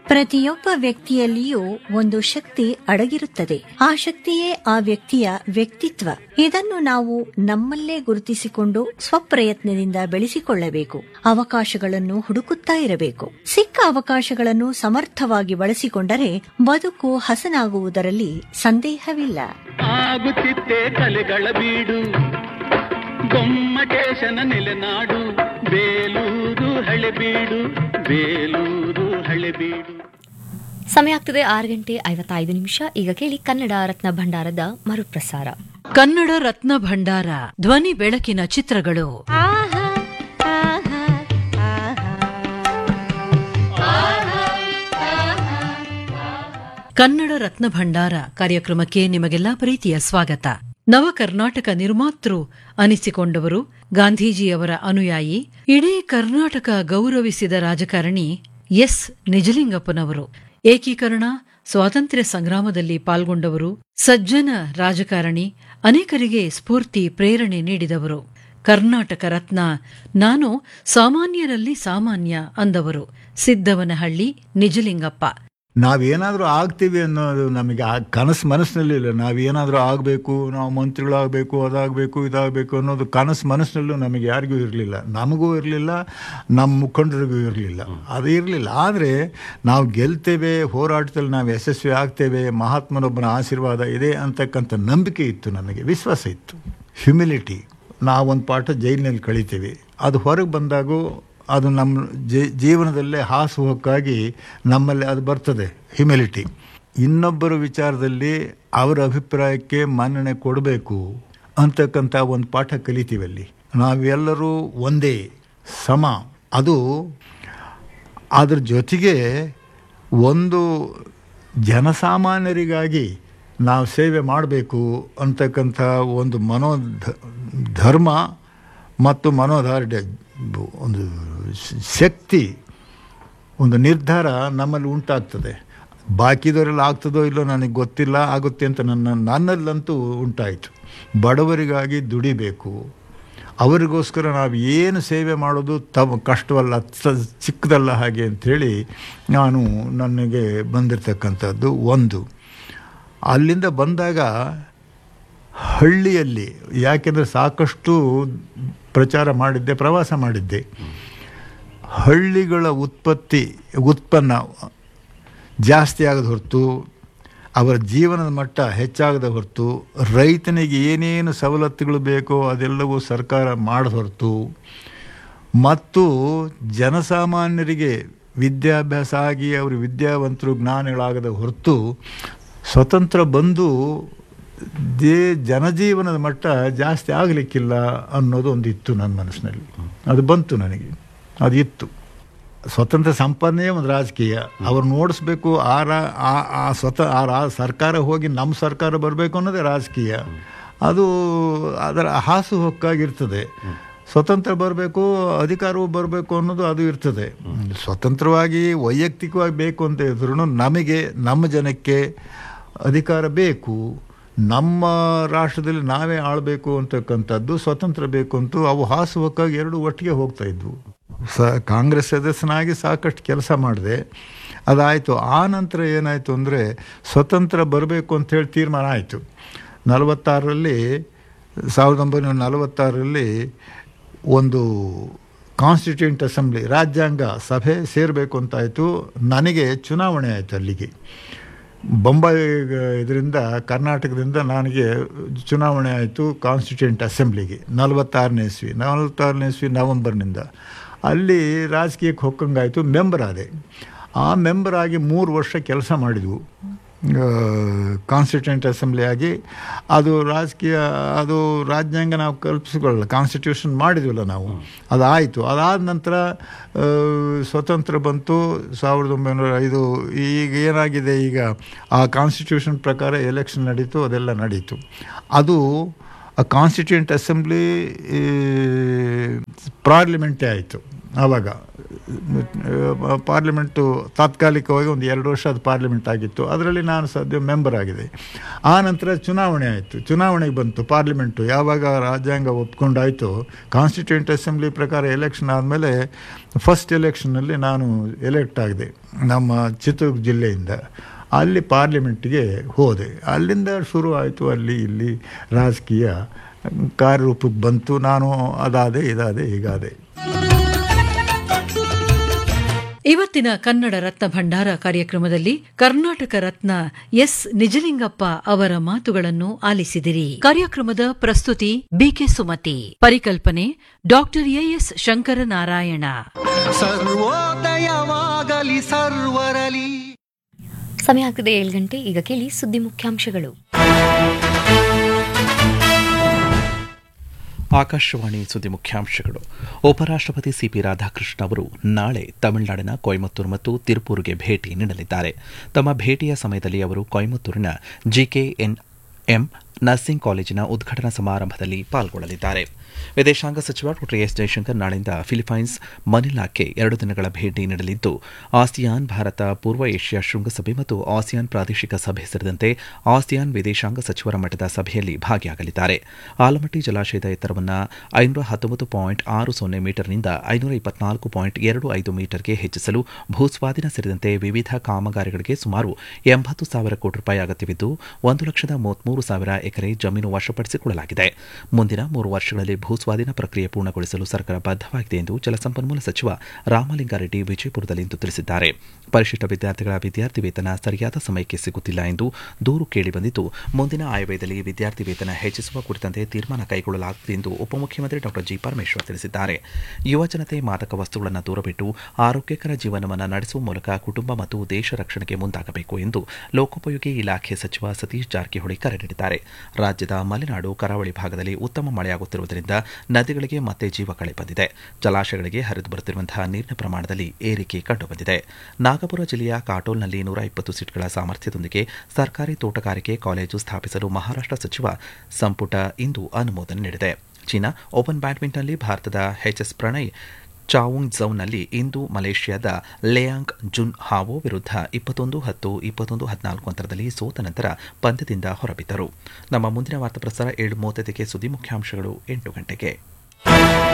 ಪ್ರತಿಯೊಬ್ಬ ವ್ಯಕ್ತಿಯಲ್ಲಿಯೂ ಒಂದು ಶಕ್ತಿ ಅಡಗಿರುತ್ತದೆ ಆ ಶಕ್ತಿಯೇ ಆ ವ್ಯಕ್ತಿಯ ವ್ಯಕ್ತಿತ್ವ ಇದನ್ನು ನಾವು ನಮ್ಮಲ್ಲೇ ಗುರುತಿಸಿಕೊಂಡು ಸ್ವಪ್ರಯತ್ನದಿಂದ ಬೆಳೆಸಿಕೊಳ್ಳಬೇಕು ಅವಕಾಶಗಳನ್ನು ಹುಡುಕುತ್ತಾ ಇರಬೇಕು ಸಿಕ್ಕ ಅವಕಾಶಗಳನ್ನು ಸಮರ್ಥವಾಗಿ ಬಳಸಿಕೊಂಡರೆ ಬದುಕು ಹಸನಾಗುವುದರಲ್ಲಿ ಸಂದೇಹವಿಲ್ಲ ಆಗುತ್ತಿತ್ತೆ ಕಲೆಗಳ ಬೀಡು ಗೊಮ್ಮಟೇಶನ ನೆಲೆನಾಡು ಬೇಲೂರು ಹಳೆಬೀಡು ಬೇಲೂರು ಹಳೆಬೀಡು ಸಮಯ ಆಗ್ತಿದೆ ಆರು ಗಂಟೆ ಐವತ್ತೈದು ನಿಮಿಷ ಈಗ ಕೇಳಿ ಕನ್ನಡ ರತ್ನ ಭಂಡಾರದ ಮರುಪ್ರಸಾರ ಕನ್ನಡ ರತ್ನ ಭಂಡಾರ ಧ್ವನಿ ಬೆಳಕಿನ ಚಿತ್ರಗಳು ಕನ್ನಡ ರತ್ನ ಭಂಡಾರ ಕಾರ್ಯಕ್ರಮಕ್ಕೆ ನಿಮಗೆಲ್ಲ ಪ್ರೀತಿಯ ಸ್ವಾಗತ ನವ ಕರ್ನಾಟಕ ನಿರ್ಮಾತೃ ಅನಿಸಿಕೊಂಡವರು ಗಾಂಧೀಜಿಯವರ ಅನುಯಾಯಿ ಇಡೀ ಕರ್ನಾಟಕ ಗೌರವಿಸಿದ ರಾಜಕಾರಣಿ ಎಸ್ ನಿಜಲಿಂಗಪ್ಪನವರು ಏಕೀಕರಣ ಸ್ವಾತಂತ್ರ್ಯ ಸಂಗ್ರಾಮದಲ್ಲಿ ಪಾಲ್ಗೊಂಡವರು ಸಜ್ಜನ ರಾಜಕಾರಣಿ ಅನೇಕರಿಗೆ ಸ್ಫೂರ್ತಿ ಪ್ರೇರಣೆ ನೀಡಿದವರು ಕರ್ನಾಟಕ ರತ್ನ ನಾನು ಸಾಮಾನ್ಯರಲ್ಲಿ ಸಾಮಾನ್ಯ ಅಂದವರು ಸಿದ್ದವನಹಳ್ಳಿ ನಿಜಲಿಂಗಪ್ಪ ನಾವೇನಾದರೂ ಆಗ್ತೀವಿ ಅನ್ನೋದು ನಮಗೆ ಆ ಕನಸು ಮನಸ್ಸಿನಲ್ಲಿ ಇಲ್ಲ ನಾವೇನಾದರೂ ಆಗಬೇಕು ನಾವು ಮಂತ್ರಿಗಳಾಗಬೇಕು ಅದಾಗಬೇಕು ಇದಾಗಬೇಕು ಅನ್ನೋದು ಕನಸು ಮನಸ್ಸಿನಲ್ಲೂ ನಮಗೆ ಯಾರಿಗೂ ಇರಲಿಲ್ಲ ನಮಗೂ ಇರಲಿಲ್ಲ ನಮ್ಮ ಮುಖಂಡರಿಗೂ ಇರಲಿಲ್ಲ ಅದು ಇರಲಿಲ್ಲ ಆದರೆ ನಾವು ಗೆಲ್ತೇವೆ ಹೋರಾಟದಲ್ಲಿ ನಾವು ಯಶಸ್ವಿ ಆಗ್ತೇವೆ ಮಹಾತ್ಮನೊಬ್ಬನ ಆಶೀರ್ವಾದ ಇದೆ ಅಂತಕ್ಕಂಥ ನಂಬಿಕೆ ಇತ್ತು ನನಗೆ ವಿಶ್ವಾಸ ಇತ್ತು ಹ್ಯುಮಿಲಿಟಿ ನಾವೊಂದು ಪಾಠ ಜೈಲಿನಲ್ಲಿ ಕಳಿತೇವೆ ಅದು ಹೊರಗೆ ಬಂದಾಗೂ ಅದು ನಮ್ಮ ಜೀವನದಲ್ಲೇ ಹಾಸುಹೊಕ್ಕಾಗಿ ನಮ್ಮಲ್ಲಿ ಅದು ಬರ್ತದೆ ಹ್ಯುಮಿಲಿಟಿ ಇನ್ನೊಬ್ಬರ ವಿಚಾರದಲ್ಲಿ ಅವರ ಅಭಿಪ್ರಾಯಕ್ಕೆ ಮನ್ನಣೆ ಕೊಡಬೇಕು ಅಂತಕ್ಕಂಥ ಒಂದು ಪಾಠ ಕಲಿತೀವಿ ಅಲ್ಲಿ ನಾವೆಲ್ಲರೂ ಒಂದೇ ಸಮ ಅದು ಅದ್ರ ಜೊತೆಗೆ ಒಂದು ಜನಸಾಮಾನ್ಯರಿಗಾಗಿ ನಾವು ಸೇವೆ ಮಾಡಬೇಕು ಅಂತಕ್ಕಂಥ ಒಂದು ಮನೋ ಧರ್ಮ ಮತ್ತು ಮನೋಧಾರ್ಢ್ಯ ಒಂದು ಶಕ್ತಿ ಒಂದು ನಿರ್ಧಾರ ನಮ್ಮಲ್ಲಿ ಉಂಟಾಗ್ತದೆ ಬಾಕಿದವರೆಲ್ಲ ಆಗ್ತದೋ ಇಲ್ಲೋ ನನಗೆ ಗೊತ್ತಿಲ್ಲ ಆಗುತ್ತೆ ಅಂತ ನನ್ನ ನನ್ನಲ್ಲಂತೂ ಉಂಟಾಯಿತು ಬಡವರಿಗಾಗಿ ದುಡಿಬೇಕು ಅವರಿಗೋಸ್ಕರ ನಾವು ಏನು ಸೇವೆ ಮಾಡೋದು ತಮ್ಮ ಕಷ್ಟವಲ್ಲ ಚಿಕ್ಕದಲ್ಲ ಹಾಗೆ ಅಂಥೇಳಿ ನಾನು ನನಗೆ ಬಂದಿರತಕ್ಕಂಥದ್ದು ಒಂದು ಅಲ್ಲಿಂದ ಬಂದಾಗ ಹಳ್ಳಿಯಲ್ಲಿ ಯಾಕೆಂದರೆ ಸಾಕಷ್ಟು ಪ್ರಚಾರ ಮಾಡಿದ್ದೆ ಪ್ರವಾಸ ಮಾಡಿದ್ದೆ ಹಳ್ಳಿಗಳ ಉತ್ಪತ್ತಿ ಉತ್ಪನ್ನ ಜಾಸ್ತಿ ಆಗದ ಹೊರತು ಅವರ ಜೀವನದ ಮಟ್ಟ ಹೆಚ್ಚಾಗದ ಹೊರತು ರೈತನಿಗೆ ಏನೇನು ಸವಲತ್ತುಗಳು ಬೇಕೋ ಅದೆಲ್ಲವೂ ಸರ್ಕಾರ ಮಾಡದ ಹೊರತು ಮತ್ತು ಜನಸಾಮಾನ್ಯರಿಗೆ ವಿದ್ಯಾಭ್ಯಾಸ ಆಗಿ ಅವರು ವಿದ್ಯಾವಂತರು ಜ್ಞಾನಿಗಳಾಗದ ಹೊರತು ಸ್ವತಂತ್ರ ಬಂದು ದೇ ಜನಜೀವನದ ಮಟ್ಟ ಜಾಸ್ತಿ ಆಗಲಿಕ್ಕಿಲ್ಲ ಅನ್ನೋದು ಒಂದು ಇತ್ತು ನನ್ನ ಮನಸ್ಸಿನಲ್ಲಿ ಅದು ಬಂತು ನನಗೆ ಅದು ಇತ್ತು ಸ್ವತಂತ್ರ ಸಂಪಾದನೆಯೇ ಒಂದು ರಾಜಕೀಯ ಅವ್ರು ನೋಡಿಸ್ಬೇಕು ಆ ರಾ ಆ ಸ್ವತ ಆ ರಾ ಸರ್ಕಾರ ಹೋಗಿ ನಮ್ಮ ಸರ್ಕಾರ ಬರಬೇಕು ಅನ್ನೋದೇ ರಾಜಕೀಯ ಅದು ಅದರ ಹಾಸು ಹೊಕ್ಕಾಗಿರ್ತದೆ ಸ್ವತಂತ್ರ ಬರಬೇಕು ಅಧಿಕಾರವೂ ಬರಬೇಕು ಅನ್ನೋದು ಅದು ಇರ್ತದೆ ಸ್ವತಂತ್ರವಾಗಿ ವೈಯಕ್ತಿಕವಾಗಿ ಬೇಕು ಅಂತ ಇದ್ರೂ ನಮಗೆ ನಮ್ಮ ಜನಕ್ಕೆ ಅಧಿಕಾರ ಬೇಕು ನಮ್ಮ ರಾಷ್ಟ್ರದಲ್ಲಿ ನಾವೇ ಆಳಬೇಕು ಅಂತಕ್ಕಂಥದ್ದು ಸ್ವತಂತ್ರ ಬೇಕು ಅಂತೂ ಅವು ಹಾಸುವಕ್ಕಾಗಿ ಎರಡು ಒಟ್ಟಿಗೆ ಹೋಗ್ತಾ ಇದ್ವು ಸ ಕಾಂಗ್ರೆಸ್ ಸದಸ್ಯನಾಗಿ ಸಾಕಷ್ಟು ಕೆಲಸ ಮಾಡಿದೆ ಅದಾಯಿತು ಆ ನಂತರ ಏನಾಯಿತು ಅಂದರೆ ಸ್ವತಂತ್ರ ಬರಬೇಕು ಅಂಥೇಳಿ ತೀರ್ಮಾನ ಆಯಿತು ನಲವತ್ತಾರರಲ್ಲಿ ಸಾವಿರದ ಒಂಬೈನೂರ ನಲವತ್ತಾರರಲ್ಲಿ ಒಂದು ಕಾನ್ಸ್ಟಿಟ್ಯೂಂಟ್ ಅಸೆಂಬ್ಲಿ ರಾಜ್ಯಾಂಗ ಸಭೆ ಸೇರಬೇಕು ಅಂತಾಯಿತು ನನಗೆ ಚುನಾವಣೆ ಆಯಿತು ಅಲ್ಲಿಗೆ ಬೊಂಬಾಯಿ ಇದರಿಂದ ಕರ್ನಾಟಕದಿಂದ ನನಗೆ ಚುನಾವಣೆ ಆಯಿತು ಕಾನ್ಸ್ಟಿಟ್ಯೂಂಟ್ ಅಸೆಂಬ್ಲಿಗೆ ನಲವತ್ತಾರನೇ ಇಸ್ವಿ ನಲವತ್ತಾರನೇ ಇಸ್ವಿ ನವಂಬರ್ನಿಂದ ಅಲ್ಲಿ ರಾಜಕೀಯಕ್ಕೆ ಹೊಕ್ಕಂಗಾಯಿತು ಮೆಂಬರ್ ಆದೆ ಆ ಮೆಂಬರ್ ಆಗಿ ಮೂರು ವರ್ಷ ಕೆಲಸ ಮಾಡಿದ್ವು ಕಾನ್ಸ್ಟಿಟ್ಯೂಂಟ್ ಅಸೆಂಬ್ಲಿ ಆಗಿ ಅದು ರಾಜಕೀಯ ಅದು ರಾಜ್ಯಾಂಗ ನಾವು ಕಲ್ಪಿಸಿಕೊಳ್ಳಲ್ಲ ಕಾನ್ಸ್ಟಿಟ್ಯೂಷನ್ ಮಾಡಿದ್ವಲ್ಲ ನಾವು ಅದಾಯಿತು ಅದಾದ ನಂತರ ಸ್ವತಂತ್ರ ಬಂತು ಸಾವಿರದ ಒಂಬೈನೂರ ಐದು ಈಗ ಏನಾಗಿದೆ ಈಗ ಆ ಕಾನ್ಸ್ಟಿಟ್ಯೂಷನ್ ಪ್ರಕಾರ ಎಲೆಕ್ಷನ್ ನಡೀತು ಅದೆಲ್ಲ ನಡೀತು ಅದು ಆ ಕಾನ್ಸ್ಟಿಟ್ಯೂಂಟ್ ಅಸೆಂಬ್ಲಿ ಪಾರ್ಲಿಮೆಂಟೇ ಆಯಿತು ಆವಾಗ ಆ, ಪಾರ್ಲಿಮೆಂಟು ತಾತ್ಕಾಲಿಕವಾಗಿ ಒಂದು ಎರಡು ವರ್ಷ ಅದು ಪಾರ್ಲಿಮೆಂಟ್ ಆಗಿತ್ತು ಅದರಲ್ಲಿ ನಾನು ಸದ್ಯ ಮೆಂಬರ್ ಆಗಿದೆ ಆ ನಂತರ ಚುನಾವಣೆ ಆಯಿತು ಚುನಾವಣೆಗೆ ಬಂತು ಪಾರ್ಲಿಮೆಂಟು ಯಾವಾಗ ರಾಜ್ಯಾಂಗ ಒಪ್ಕೊಂಡಾಯಿತು ಕಾನ್ಸ್ಟಿಟ್ಯೂಂಟ್ ಅಸೆಂಬ್ಲಿ ಪ್ರಕಾರ ಎಲೆಕ್ಷನ್ ಆದಮೇಲೆ ಫಸ್ಟ್ ಎಲೆಕ್ಷನ್ನಲ್ಲಿ ನಾನು ಎಲೆಕ್ಟ್ ಆಗಿದೆ ನಮ್ಮ ಚಿತ್ರದುರ್ಗ ಜಿಲ್ಲೆಯಿಂದ ಅಲ್ಲಿ ಪಾರ್ಲಿಮೆಂಟ್ಗೆ ಹೋದೆ ಅಲ್ಲಿಂದ ಶುರು ಆಯಿತು ಅಲ್ಲಿ ಇಲ್ಲಿ ರಾಜಕೀಯ ಕಾರ್ಯರೂಪಕ್ಕೆ ಬಂತು ನಾನು ಅದಾದೆ ಇದಾದೆ ಹೀಗಾದೆ ಇವತ್ತಿನ ಕನ್ನಡ ರತ್ನ ಭಂಡಾರ ಕಾರ್ಯಕ್ರಮದಲ್ಲಿ ಕರ್ನಾಟಕ ರತ್ನ ಎಸ್ ನಿಜಲಿಂಗಪ್ಪ ಅವರ ಮಾತುಗಳನ್ನು ಆಲಿಸಿದಿರಿ ಕಾರ್ಯಕ್ರಮದ ಪ್ರಸ್ತುತಿ ಬಿಕೆ ಸುಮತಿ ಪರಿಕಲ್ಪನೆ ಡಾಕ್ಟರ್ ಎಎಸ್ ಶಂಕರನಾರಾಯಣ ಸರ್ವೋದಯವಾಗಲಿ ಸರ್ವರಲಿ ಸಮಯ ಆಗ್ತಿದೆ ಏಳು ಗಂಟೆ ಈಗ ಕೇಳಿ ಸುದ್ದಿ ಮುಖ್ಯಾಂಶಗಳು ಆಕಾಶವಾಣಿ ಸುದ್ದಿ ಮುಖ್ಯಾಂಶಗಳು ಉಪರಾಷ್ಟ್ರಪತಿ ಸಿಪಿ ರಾಧಾಕೃಷ್ಣ ಅವರು ನಾಳೆ ತಮಿಳುನಾಡಿನ ಕೊಯಮತ್ತೂರು ಮತ್ತು ತಿರುಪೂರಿಗೆ ಭೇಟಿ ನೀಡಲಿದ್ದಾರೆ ತಮ್ಮ ಭೇಟಿಯ ಸಮಯದಲ್ಲಿ ಅವರು ಕೊಯಮತ್ತೂರಿನ ಜಿಕೆಎನ್ ಎಂ ನರ್ಸಿಂಗ್ ಕಾಲೇಜಿನ ಉದ್ಘಾಟನಾ ಸಮಾರಂಭದಲ್ಲಿ ಪಾಲ್ಗೊಳ್ಳಲಿದ್ದಾರೆ ವಿದೇಶಾಂಗ ಸಚಿವ ಡಾ ಎಸ್ ಜೈಶಂಕರ್ ನಾಳೆಯಿಂದ ಫಿಲಿಪೈನ್ಸ್ ಮನಿಲಾಕ್ಕೆ ಎರಡು ದಿನಗಳ ಭೇಟಿ ನೀಡಲಿದ್ದು ಆಸಿಯಾನ್ ಭಾರತ ಪೂರ್ವ ಏಷ್ಯಾ ಶೃಂಗಸಭೆ ಮತ್ತು ಆಸಿಯಾನ್ ಪ್ರಾದೇಶಿಕ ಸಭೆ ಸೇರಿದಂತೆ ಆಸಿಯಾನ್ ವಿದೇಶಾಂಗ ಸಚಿವರ ಮಟ್ಟದ ಸಭೆಯಲ್ಲಿ ಭಾಗಿಯಾಗಲಿದ್ದಾರೆ ಆಲಮಟ್ಟಿ ಜಲಾಶಯದ ಎತ್ತರವನ್ನು ಐನೂರ ಹತ್ತೊಂಬತ್ತು ಪಾಯಿಂಟ್ ಆರು ಸೊನ್ನೆ ಮೀಟರ್ನಿಂದ ಐನೂರ ಇಪ್ಪತ್ನಾಲ್ಕು ಪಾಯಿಂಟ್ ಎರಡು ಐದು ಮೀಟರ್ಗೆ ಹೆಚ್ಚಿಸಲು ಭೂಸ್ವಾಧೀನ ಸೇರಿದಂತೆ ವಿವಿಧ ಕಾಮಗಾರಿಗಳಿಗೆ ಸುಮಾರು ಎಂಬತ್ತು ಸಾವಿರ ಕೋಟಿ ರೂಪಾಯಿ ಅಗತ್ಯವಿದ್ದು ಒಂದು ಲಕ್ಷದ ಮೂವತ್ಮೂರು ಸಾವಿರ ಎಕರೆ ಜಮೀನು ವಶಪಡಿಸಿಕೊಳ್ಳಲಾಗಿದೆ ಮುಂದಿನ ಮೂರು ವರ್ಷಗಳಲ್ಲಿ ಭೂಸ್ವಾಧೀನ ಪ್ರಕ್ರಿಯೆ ಪೂರ್ಣಗೊಳಿಸಲು ಸರ್ಕಾರ ಬದ್ಧವಾಗಿದೆ ಎಂದು ಜಲಸಂಪನ್ಮೂಲ ಸಚಿವ ರಾಮಲಿಂಗಾರೆಡ್ಡಿ ವಿಜಯಪುರದಲ್ಲಿಂದು ತಿಳಿಸಿದ್ದಾರೆ ಪರಿಶಿಷ್ಟ ವಿದ್ಯಾರ್ಥಿಗಳ ವಿದ್ಯಾರ್ಥಿ ವೇತನ ಸರಿಯಾದ ಸಮಯಕ್ಕೆ ಸಿಗುತ್ತಿಲ್ಲ ಎಂದು ದೂರು ಕೇಳಿಬಂದಿದ್ದು ಮುಂದಿನ ಆಯವ್ಯಯದಲ್ಲಿ ವಿದ್ಯಾರ್ಥಿ ವೇತನ ಹೆಚ್ಚಿಸುವ ಕುರಿತಂತೆ ತೀರ್ಮಾನ ಕೈಗೊಳ್ಳಲಾಗುತ್ತದೆ ಎಂದು ಉಪಮುಖ್ಯಮಂತ್ರಿ ಡಾ ಜಿ ಪರಮೇಶ್ವರ್ ತಿಳಿಸಿದ್ದಾರೆ ಯುವ ಜನತೆ ಮಾದಕ ವಸ್ತುಗಳನ್ನು ದೂರಬಿಟ್ಟು ಆರೋಗ್ಯಕರ ಜೀವನವನ್ನು ನಡೆಸುವ ಮೂಲಕ ಕುಟುಂಬ ಮತ್ತು ದೇಶ ರಕ್ಷಣೆಗೆ ಮುಂದಾಗಬೇಕು ಎಂದು ಲೋಕೋಪಯೋಗಿ ಇಲಾಖೆ ಸಚಿವ ಸತೀಶ್ ಜಾರಕಿಹೊಳಿ ಕರೆ ನೀಡಿದ್ದಾರೆ ರಾಜ್ಯದ ಮಲೆನಾಡು ಕರಾವಳಿ ಭಾಗದಲ್ಲಿ ಉತ್ತಮ ಮಳೆಯಾಗುತ್ತಿರುವುದರಿಂದ ನದಿಗಳಿಗೆ ಮತ್ತೆ ಜೀವ ಕಳೆ ಬಂದಿದೆ ಜಲಾಶಯಗಳಿಗೆ ಹರಿದು ಬರುತ್ತಿರುವಂತಹ ನೀರಿನ ಪ್ರಮಾಣದಲ್ಲಿ ಏರಿಕೆ ಕಂಡುಬಂದಿದೆ ನಾಗಪುರ ಜಿಲ್ಲೆಯ ಕಾಟೋಲ್ನಲ್ಲಿ ನೂರ ಇಪ್ಪತ್ತು ಸೀಟ್ಗಳ ಸಾಮರ್ಥ್ಯದೊಂದಿಗೆ ಸರ್ಕಾರಿ ತೋಟಗಾರಿಕೆ ಕಾಲೇಜು ಸ್ಥಾಪಿಸಲು ಮಹಾರಾಷ್ಟ್ರ ಸಚಿವ ಸಂಪುಟ ಇಂದು ಅನುಮೋದನೆ ನೀಡಿದೆ ಚೀನಾ ಓಪನ್ ಬ್ಯಾಡ್ಮಿಂಟನ್ನಲ್ಲಿ ಭಾರತದ ಎಚ್ಎಸ್ ಪ್ರಣಯ್ ಚಾವುಂಗ್ ಝೌನಲ್ಲಿ ಇಂದು ಮಲೇಷ್ಯಾದ ಲೆಯಾಂಗ್ ಜುನ್ ಹಾವೋ ವಿರುದ್ಧ ಇಪ್ಪತ್ತೊಂದು ಹತ್ತು ಇಪ್ಪತ್ತೊಂದು ಹದಿನಾಲ್ಕು ಅಂತರದಲ್ಲಿ ಸೋತ ನಂತರ ಪಂದ್ಯದಿಂದ ಹೊರಬಿದ್ದರು ನಮ್ಮ ಮುಂದಿನ ವಾರ್ತಾ ಪ್ರಸಾರ ಏಳು ಮೂವತ್ತೈದಕ್ಕೆ ಸುದ್ದಿ ಮುಖ್ಯಾಂಶಗಳು ಎಂಟು ಗಂಟೆಗೆ